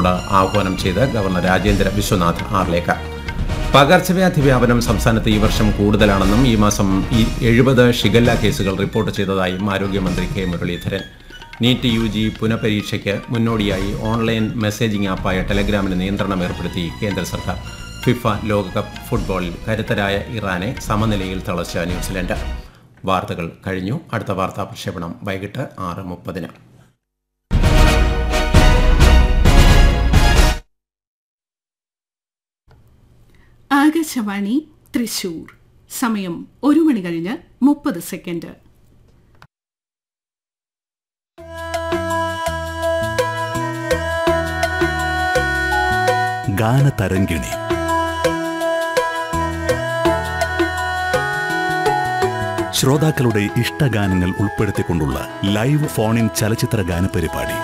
ജനങ്ങളോട് ആഹ്വാനം ചെയ്ത് ഗവർണർ രാജേന്ദ്ര വിശ്വനാഥ് ആർലേക്കർ പകർച്ചവ്യാധി വ്യാപനം സംസ്ഥാനത്ത് ഈ വർഷം കൂടുതലാണെന്നും ഈ മാസം ഈ എഴുപത് ഷിഗല്ല കേസുകൾ റിപ്പോർട്ട് ചെയ്തതായും ആരോഗ്യമന്ത്രി K Muraleedharan NEET U G പുനഃപരീക്ഷയ്ക്ക് മുന്നോടിയായി ഓൺലൈൻ മെസ്സേജിംഗ് ആപ്പായ ടെലഗ്രാമിന് നിയന്ത്രണം ഏർപ്പെടുത്തി കേന്ദ്ര സർക്കാർ ഫിഫ ലോകകപ്പ് ഫുട്ബോളിൽ കരുത്തരായ ഇറാനെ സമനിലയിൽ തളച്ച ന്യൂസിലൻഡ് വാർത്തകൾ കഴിഞ്ഞു അടുത്ത വാർത്താ പ്രക്ഷേപണം വൈകിട്ട് ആറ് മുപ്പതിന് ആകാശവാണി തൃശൂർ സമയം ഒരു മണി കഴിഞ്ഞ് മുപ്പത് സെക്കൻഡ് ഗാനതരംഗിണി ശ്രോതാക്കളുടെ ഇഷ്ടഗാനങ്ങൾ ഉൾപ്പെടുത്തിക്കൊണ്ടുള്ള ലൈവ് ഫോൺ ഇൻ ചലച്ചിത്ര ഗാന പരിപാടി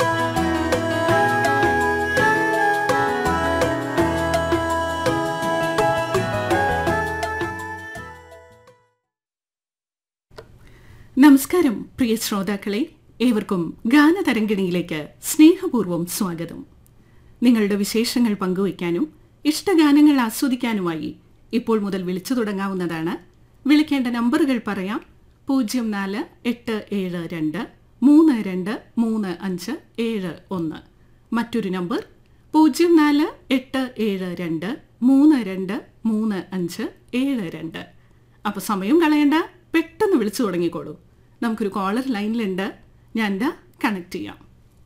നമസ്കാരം പ്രിയ ശ്രോതാക്കളെ ഏവർക്കും ഗാനതരംഗിണിയിലേക്ക് സ്നേഹപൂർവ്വം സ്വാഗതം നിങ്ങളുടെ വിശേഷങ്ങൾ പങ്കുവയ്ക്കാനും ഇഷ്ടഗാനങ്ങൾ ആസ്വദിക്കാനുമായി ഇപ്പോൾ മുതൽ വിളിച്ചു തുടങ്ങാവുന്നതാണ് വിളിക്കേണ്ട നമ്പറുകൾ പറയാം പൂജ്യം നാല് എട്ട് ഏഴ് രണ്ട് മൂന്ന് രണ്ട് മൂന്ന് അഞ്ച് ഏഴ് ഒന്ന് മറ്റൊരു നമ്പർ പൂജ്യം നാല് എട്ട് ഏഴ് രണ്ട് മൂന്ന് രണ്ട് മൂന്ന് അഞ്ച് ഏഴ് രണ്ട് അപ്പോൾ സമയം കളയണ്ട പെട്ടെന്ന് വിളിച്ചു തുടങ്ങിക്കോളൂ നമുക്കൊരു കോളർ ലൈനിലുണ്ട് ഞാൻ എന്താ കണക്ട് ചെയ്യാം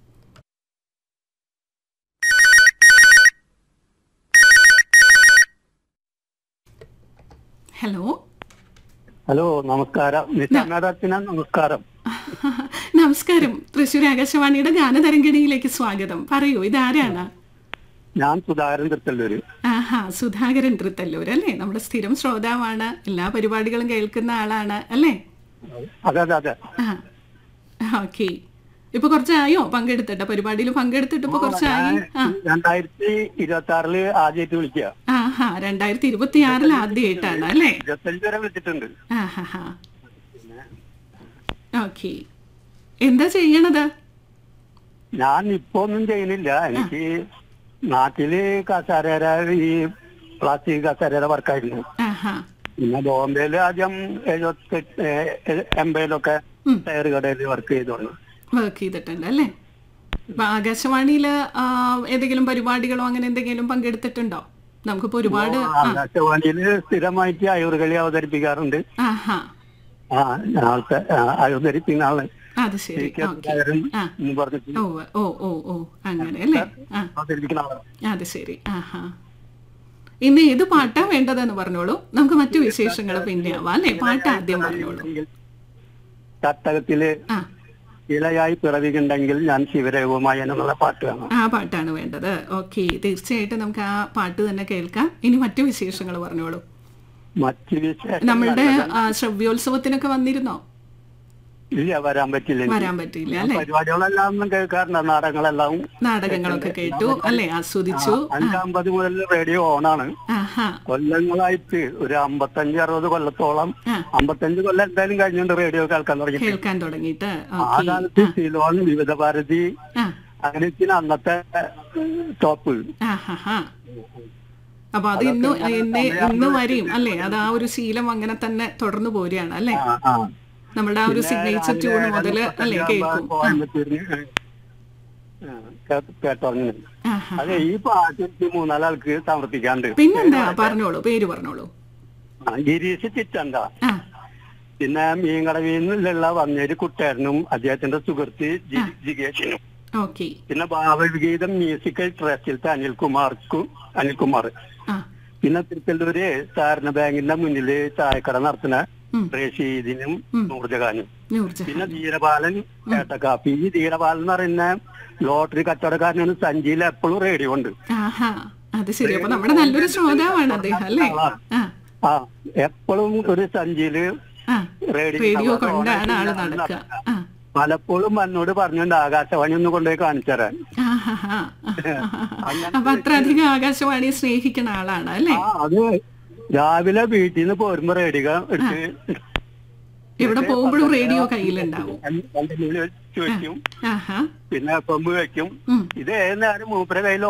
ഹലോ ഹലോ നമസ്കാരം നിശാനാഥത്തിന് നമസ്കാരം നമസ്കാരം തൃശ്ശൂർ ആകാശവാണിയുടെ ഗാനതരംഗിണിയിലേക്ക് സ്വാഗതം പറയൂ ഇതാരാണ് ഞാൻ സുധാകരൻ തൃത്തല്ലൂര് ആഹാ സുധാകരൻ തൃത്തല്ലൂർ അല്ലേ നമ്മുടെ സ്ഥിരം ശ്രോതാവാണ് എല്ലാ പരിപാടികളും കേൾക്കുന്ന ആളാണ് അല്ലേ അതെ അതെ അതെ ആ ഓക്കെ ഇപ്പൊ കുറച്ചായോ പങ്കെടുത്തിട്ട് പരിപാടിയിൽ പങ്കെടുത്തിട്ട് ഇപ്പൊ കുറച്ചായി ആ രണ്ടായിരത്തി ഇരുപത്തി ആറില് ആദ്യമായിട്ട് വിളിക്കുക ആഹാ രണ്ടായിരത്തി ഇരുപത്തി ആറിൽ ആദ്യമായിട്ടാണ് അല്ലേ ഇരുപത്തഞ്ച് വരെ വിളിച്ചിട്ടുണ്ട് ആഹാ ഓക്കെ എന്താ ചെയ്യണത് ഞാൻ ഇപ്പൊ ഒന്നും ചെയ്യുന്നില്ല എനിക്ക് നാട്ടില് കസാരര ഈ പ്ലാസ്റ്റിക് കസാരയുടെ വർക്കായിരുന്നു ആഹാ പിന്നെ ബോംബെയില് ആദ്യം എഴുപത്തെട്ട് എൺപതിലൊക്കെ ടയർ കടയിൽ വർക്ക് ചെയ്തോളൂ വർക്ക് ചെയ്തിട്ടുണ്ട് അല്ലേ ഇപ്പൊ ആകാശവാണിയില് ആ, ഏതെങ്കിലും പരിപാടികളോ അങ്ങനെ എന്തെങ്കിലും പങ്കെടുത്തിട്ടുണ്ടോ നമുക്കിപ്പോ ഒരുപാട് ആ, ആകാശവാണിയില് സ്ഥിരമായിട്ട് അയൂർകളി അവതരിപ്പിക്കാറുണ്ട് ആഹാ ആ ആൾക്ക് അവതരിപ്പിക്കുന്ന ആള് അത് ശരി കെ. ഓക്കെ സുധാകരൻ ആ എന്ന് പറഞ്ഞിട്ട് ഓ ഓ ഓ ഓ അങ്ങനെ അല്ലേ ആ അവതരിപ്പിക്കുന്ന ആളാണ് അത് ശരി ആഹാ ഇന്ന് ഏത് പാട്ടാ വേണ്ടതെന്ന് പറഞ്ഞോളൂ നമുക്ക് മറ്റു വിശേഷങ്ങൾ പിന്നെ ആവാം അല്ലേ പാട്ട് ആദ്യം പറഞ്ഞോളൂ തട്ടകത്തില് ആ ഇളയായി പിറവികുണ്ടെങ്കിൽ ഞാൻ ശിവരഘുമായി എന്നുള്ള പാട്ട് വേണം ആ പാട്ടാണ് വേണ്ടത് ഓക്കെ തീർച്ചയായിട്ടും നമുക്ക് ആ പാട്ട് തന്നെ കേൾക്കാം ഇനി മറ്റു വിശേഷങ്ങൾ പറഞ്ഞോളൂ മറ്റു വിശേഷം നമ്മളുടെ ആ, ശ്രവ്യോത്സവത്തിനൊക്കെ വന്നിരുന്നോ ഇല്ല വരാൻ പറ്റില്ല എനിക്ക്. വരാൻ പറ്റില്ല അല്ലേ പരിപാടികളെല്ലാം ഒന്നും കേൾക്കാറുണ്ട് നാടകങ്ങളെല്ലാം നാടകങ്ങളൊക്കെ കേട്ടു അല്ലേ ആസ്വദിച്ചു അഞ്ചമ്പത് മുതൽ റേഡിയോ ഓണാണ് ആഹാ കൊല്ലങ്ങളായിട്ട് ഒരു അമ്പത്തഞ്ച് അറുപത് കൊല്ലത്തോളം ആ. അമ്പത്തഞ്ച് കൊല്ലം എന്തായാലും കഴിഞ്ഞുകൊണ്ട് റേഡിയോ കേൾക്കാൻ തുടങ്ങി കേൾക്കാൻ തുടങ്ങിയിട്ട് ആ ഓക്കെ കാലത്ത് സിലോൺ വിവിധ ഭാരതി ആ അങ്ങനെ അന്നത്തെ ടോപ്പ് ആഹാ അപ്പൊ അത് ഇന്ന് ഇന്ന് ഇന്ന് വരെയും അല്ലേ അത് ആ ഒരു ശീലം അങ്ങനെ തന്നെ തുടർന്നു പോരുകയാണ് അല്ലേ ആ ആ നമ്മുടെ ആ ഒരു സിഗ്നേച്ചർ ട്യൂൺ മുതല് അല്ലേ കേൾക്കും ആ, കോയമ്പത്തൂരിന് കേട്ടോർന്നു ആഹാ. അതെ ഈ പാട്ട് എനിക്ക് മൂന്നാലാൾക്ക് സമർപ്പിക്കാണ്ട് പിന്നെന്താ പറഞ്ഞോളൂ പേര് പറഞ്ഞോളൂ ആ, ഗിരീഷ് ചിറ്റണ്ട ആ പിന്നെ മീൻകടവിൽ നിന്നുള്ള വന്നേര് കുട്ടേരനും അദ്ദേഹത്തിന്റെ സുഹൃത്ത് ജി- ജിഗേഷിനും ഓക്കെ പിന്നെ ഭാവഗീതം മ്യൂസിക്കൽ ട്രസ്റ്റിലത്തെ അനിൽകുമാർക്കും അനിൽകുമാർ ആ പിന്നെ തിരുത്തല്ലൂര് സഹകരണ ബാങ്കിന്റെ മുന്നില് ചായക്കട നടത്തുന്ന ഉം. റഷീദിനും നൂർജഹാനും നൂർജഹാൻ പിന്നെ ധീരപാലൻ ഏട്ടക്കാപ്പി ഈ ധീരപാലൻ എന്ന് പറയുന്ന ലോട്ടറി കച്ചവടക്കാരനാണ് സഞ്ചിയിൽ എപ്പോഴും റേഡിയോ ഉണ്ട് ആഹാ അത് ശരി അപ്പൊ നമ്മുടെ നല്ലൊരു ശ്രോതാവാണ് അദ്ദേഹം അല്ലേ ആ ആ എപ്പോഴും ഒരു സഞ്ചിയില് ആ റേഡിയോ റേഡിയോ കവർ കൊണ്ടാണ് ആള് ഓണാക്കി നടക്കുക ആ പലപ്പോഴും എന്നോട് പറഞ്ഞുകൊണ്ട് ആകാശവാണി ഒന്ന് കൊണ്ടുപോയി കാണിച്ചു തരാൻ ആഹാഹാ. അപ്പൊ അത്ര അധികം ആകാശവാണിയെ സ്നേഹിക്കുന്ന ആളാണ് അല്ലേ ആ അത് രാവിലെ വീട്ടിൽ നിന്ന് പോരുമ്പോ റേഡിയോ എടുത്ത് എവിടെ പോകുമ്പോഴും റേഡിയോ കയ്യിലുണ്ടാവും രണ്ടു വെച്ച് വെക്കും ആഹാ പിന്നെ കൊമ്പ് വെക്കും ഉം ഇത് ഏത് നേരം മൂപ്പര കയ്യിൽ